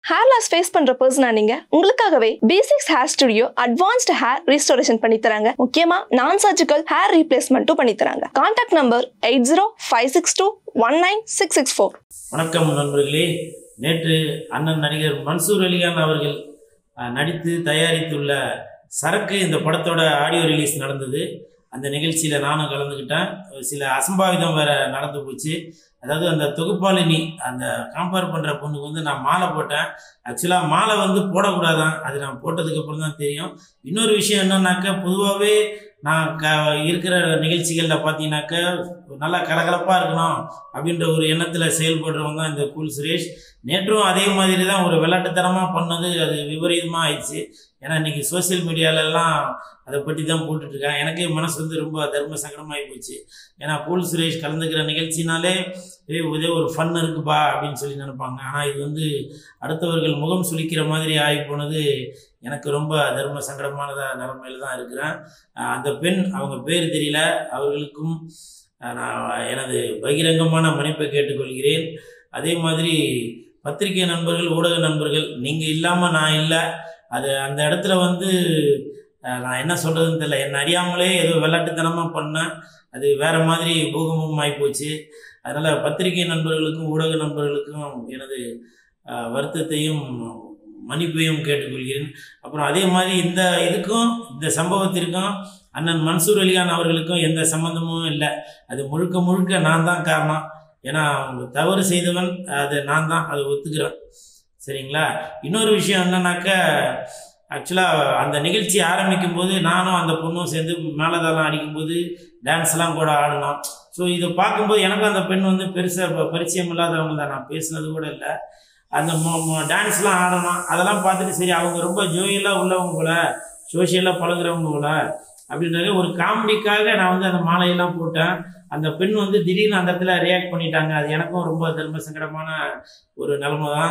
hair loss face பண்ற பர்சனா நீங்க உங்களுக்காகவே basics hair studio advanced hair restoration பண்ணி தராங்க முக்கியமா நான் சர்ஜிக்கல் ஹேர் ரீப்ளேஸ்மெண்ட்டும் பண்ணி தராங்க contact number eight zero five six two one nine six six four வணக்கம் நண்பர்களே நேற்று அண்ணன் நடிகர் மன்சூர் அலிகான் அவர்கள் அஹ், நடித்து தயாரித்துள்ள சரக்கு இந்த படத்தோட ஆடியோ ரிலீஸ் நடந்தது அந்த நிகழ்ச்சியில் நானும் கலந்துக்கிட்டேன் சில அசம்பாவிதம் வேற நடந்து போச்சு அதாவது அந்த தொகுப்பாளினி அந்த கம்பேர் பண்ணுற பொண்ணுக்கு வந்து நான் மாலை போட்டேன் ஆக்சுவலாக மாலை வந்து போடக்கூடாதான் அது நான் போட்டதுக்கு அப்புறம் தான் தெரியும் இன்னொரு விஷயம் என்னன்னாக்கா பொதுவாகவே நான் க இருக்கிற நிகழ்ச்சிகளில் பார்த்தீங்கன்னாக்கா நல்லா கலகலப்பாக இருக்கணும் அப்படின்ற ஒரு எண்ணத்தில் செயல்படுறவங்க தான் இந்த கூல் சுரேஷ் நேற்றும் அதே மாதிரி தான் ஒரு விளையாட்டுத்தனமாக பண்ணது அது விபரீதமாக ஆயிடுச்சு ஏன்னா இன்னைக்கு சோஷியல் மீடியாலெல்லாம் அதை பற்றி தான் போட்டுட்ருக்கேன் எனக்கே மனசு வந்து ரொம்ப தர்ம சங்கடமாகி போச்சு ஏன்னா கூல் சுரேஷ் கலந்துக்கிற நிகழ்ச்சினாலே ஏ ஒரே ஒரு ஃபன் இருக்குப்பா அப்படின்னு சொல்லி நினைப்பாங்க ஆனால் இது வந்து அடுத்தவர்கள் முகம் சுளிக்கிற மாதிரி ஆகி போனது எனக்கு ரொம்ப தர்ம சங்கடமானதாக நிலைமையில தான் இருக்கிறேன் அஹ் அந்த பெண் அவங்க பேர் தெரியல அவர்களுக்கும் அஹ் நான் எனது பகிரங்கமான மன்னிப்பை கேட்டுக்கொள்கிறேன் அதே மாதிரி பத்திரிகை நண்பர்கள் ஊடக நண்பர்கள் நீங்கள் இல்லாமல் நான் இல்லை அது அந்த இடத்துல வந்து அஹ், நான் என்ன சொல்கிறதுன்னு தெரியல என்னை அறியாமலே ஏதோ விளையாட்டுத்தனமாக பண்ணேன் அது வேறு மாதிரி பூகம்பம் ஆகிப்போச்சு அதனால் பத்திரிகை நண்பர்களுக்கும் ஊடக நண்பர்களுக்கும் எனது அஹ், வருத்தத்தையும் மன்னிப்பையும் கேட்டுக்கொள்கிறேன் அப்புறம் அதே மாதிரி இந்த இதுக்கும் இந்த சம்பவத்திற்கும் அண்ணன் மன்சூர் அலிகான் அவர்களுக்கும் எந்த சம்மந்தமும் இல்லை அது முழுக்க முழுக்க நான் தான் காரணம் ஏன்னா அவங்க தவறு செய்தவன் அது நான் தான் அதை ஒத்துக்கிறேன் சரிங்களா இன்னொரு விஷயம் என்னன்னாக்கா ஆக்சுவலாக அந்த நிகழ்ச்சி ஆரம்பிக்கும் போது நானும் அந்த பொண்ணும் சேர்ந்து மேலதாளம் அடிக்கும்போது டான்ஸ்லாம் கூட ஆடினோம் ஸோ இதை பார்க்கும்போது எனக்கும் அந்த பெண் வந்து பெருசாக பரிச்சயம் இல்லாதவங்க தான் நான் பேசுனது கூட இல்லை அந்த டான்ஸ்லாம் ஆடணும் அதெல்லாம் பார்த்துட்டு சரி அவங்க ரொம்ப ஜோயலாக உள்ளவங்க போல சோஷியலாக பழகுறவங்க போல அப்படின்றது ஒரு காமெடிக்காக நான் வந்து அந்த மாலையெல்லாம் போட்டேன் அந்த பெண் வந்து திடீர்னு அந்த இடத்துல ரியாக்ட் பண்ணிட்டாங்க அது எனக்கும் ரொம்ப தர்ம சங்கடமான ஒரு நிலைமை தான்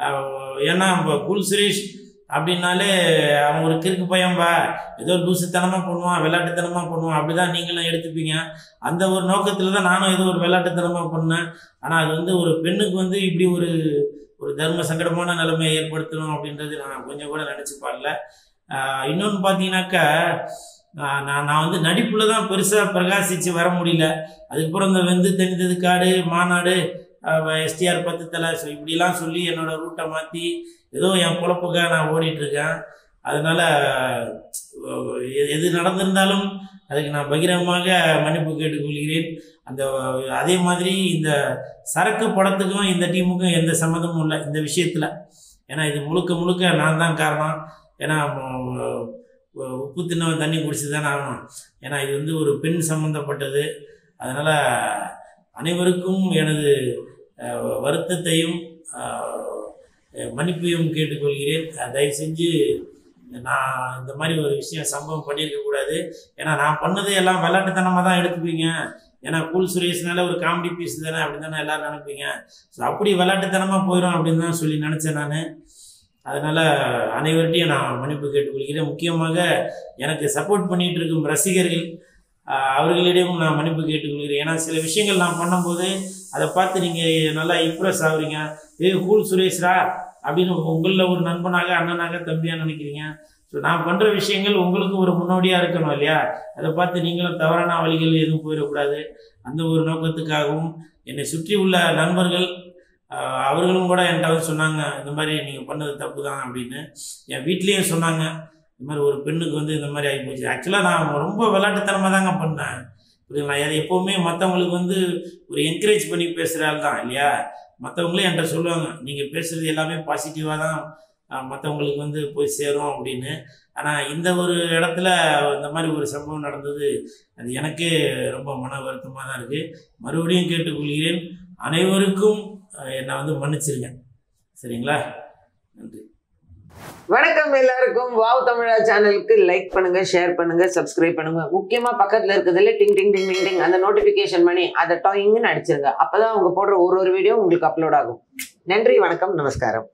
அஹ் ஏன்னா இப்போ குல் சுரேஷ் அப்படின்னாலே அவன் ஒரு கிறுக்கு பையன்பா ஏதோ லூசுத்தனமாக பண்ணுவான் விளையாட்டுத்தனமாக பண்ணுவான் அப்படி தான் நீங்களும் எடுத்துப்பீங்க அந்த ஒரு நோக்கத்தில் தான் நானும் ஏதோ ஒரு விளையாட்டுத்தனமாக பண்ணேன் ஆனால் அது வந்து ஒரு பெண்ணுக்கு வந்து இப்படி ஒரு ஒரு தர்ம சங்கடமான நிலைமையை ஏற்படுத்தணும் அப்படின்றது நான் கொஞ்சம் கூட நினச்சி பார்க்கல இன்னொன்று பார்த்தீங்கன்னாக்கா ஆஹ் நான் நான் வந்து நடிப்பில் தான் பெருசாக பிரகாசித்து வர முடியல அதுக்கப்புறம் இந்த வெந்து தெரிந்தது காடு மாநாடு எஸ்டிஆர் பத்து தலை ஸோ இப்படிலாம் சொல்லி என்னோட ரூட்டை மாற்றி ஏதோ என் பொழப்புக்காக நான் ஓடிட்டு இருக்கேன் அதனால் எது நடந்திருந்தாலும் அதுக்கு நான் பகிரங்கமாக மன்னிப்பு கேட்டுக்கொள்கிறேன் அந்த அதே மாதிரி இந்த சரக்கு படத்துக்கும் இந்த டீமுக்கும் எந்த சம்மந்தமும் இல்லை இந்த விஷயத்தில் ஏன்னா இது முழுக்க முழுக்க நான் தான் காரணம் ஏன்னா ம- உ- உப்பு தின்னவன் தண்ணி குடிச்சு தானே ஆகணும் ஏன்னா இது வந்து ஒரு பெண் சம்மந்தப்பட்டது அதனால் அனைவருக்கும் எனது அஹ், வருத்தத்தையும் அஹ், மன்னிப்பையும் கேட்டுக்கொள்கிறேன் அஹ், தயவு செஞ்சு நான் இந்த மாதிரி ஒரு விஷயம் சம்பவம் பண்ணியிருக்க கூடாது ஏன்னா நான் பண்ணது எல்லாம் விளையாட்டுத்தனமாக தான் எடுத்துப்பீங்க ஏன்னா கூல் சுரேஷ்னால ஒரு காமெடி பீஸ் தானே அப்படின்னு தானே எல்லாரும் நினைப்பீங்க ஸோ அப்படி விளையாட்டுத்தனமாக போயிடும் அப்படின்னு தான் சொல்லி நினச்சேன் நான் அதனால் அனைவர்கிட்டையும் நான் மன்னிப்பு கேட்டுக்கொள்கிறேன் முக்கியமாக எனக்கு சப்போர்ட் பண்ணிகிட்டு இருக்கும் ரசிகர்கள் ஆஹ், அவர்களிடையும் நான் மன்னிப்பு கேட்டுக்கொள்கிறேன் ஏன்னா சில விஷயங்கள் நான் பண்ணும்போது அதை பார்த்து நீங்கள் நல்லா இம்ப்ரெஸ் ஆகுறீங்க ஏ கூல் சுரேஷ்ரா அப்படின்னு உங்களில் ஒரு நண்பனாக அண்ணனாக தம்பியாக நினைக்கிறீங்க ஸோ நான் பண்ணுற விஷயங்கள் உங்களுக்கு ஒரு முன்னோடியாக இருக்கணும் இல்லையா அதை பார்த்து நீங்களும் தவறான வழிகள் எதுவும் போயிடக்கூடாது அந்த ஒரு நோக்கத்துக்காகவும் என்னை சுற்றி உள்ள நண்பர்கள் ஆஹ், அவர்களும் கூட என்கிட்ட வந்து சொன்னாங்க இந்த மாதிரி நீங்கள் பண்ணது தப்பு தான் அப்படின்னு என் வீட்லேயும் சொன்னாங்க இந்த மாதிரி ஒரு பெண்ணுக்கு வந்து இந்த மாதிரி ஆகிப்போச்சு ஆக்சுவலாக நான் ரொம்ப விளையாட்டுத்தனமாக தாங்க பண்ணேன் புரியுங்களா அது எப்போவுமே மற்றவங்களுக்கு வந்து ஒரு என்கரேஜ் பண்ணி பேசுகிற ஆள் தான் இல்லையா மற்றவங்களே என்கிட்ட சொல்லுவாங்க நீங்கள் பேசுகிறது எல்லாமே பாசிட்டிவாக தான் மற்றவங்களுக்கு வந்து போய் சேரும் அப்படின்னு ஆனால் இந்த ஒரு இடத்துல இந்த மாதிரி ஒரு சம்பவம் நடந்தது அது எனக்கே ரொம்ப மன வருத்தமாக தான் இருக்குது மறுபடியும் கேட்டுக்கொள்கிறேன் அனைவருக்கும் அஹ், என்னை வந்து மன்னிச்சிருங்க சரிங்களா நன்றி வணக்கம் எல்லாருக்கும் வாவ் தமிழா சேனலுக்கு லைக் பண்ணுங்க ஷேர் பண்ணுங்க சப்ஸ்கிரைப் பண்ணுங்க முக்கியமா பக்கத்துல இருக்கிறதுல டிங் டிங் டிங் டிங் டிங் அந்த நோட்டிபிகேஷன் பண்ணி அதை டாயிங்னு அடிச்சிருங்க அப்பதான் அவங்க போடுற ஒரு ஒரு வீடியோ உங்களுக்கு அப்லோட் ஆகும் நன்றி வணக்கம் நமஸ்காரம்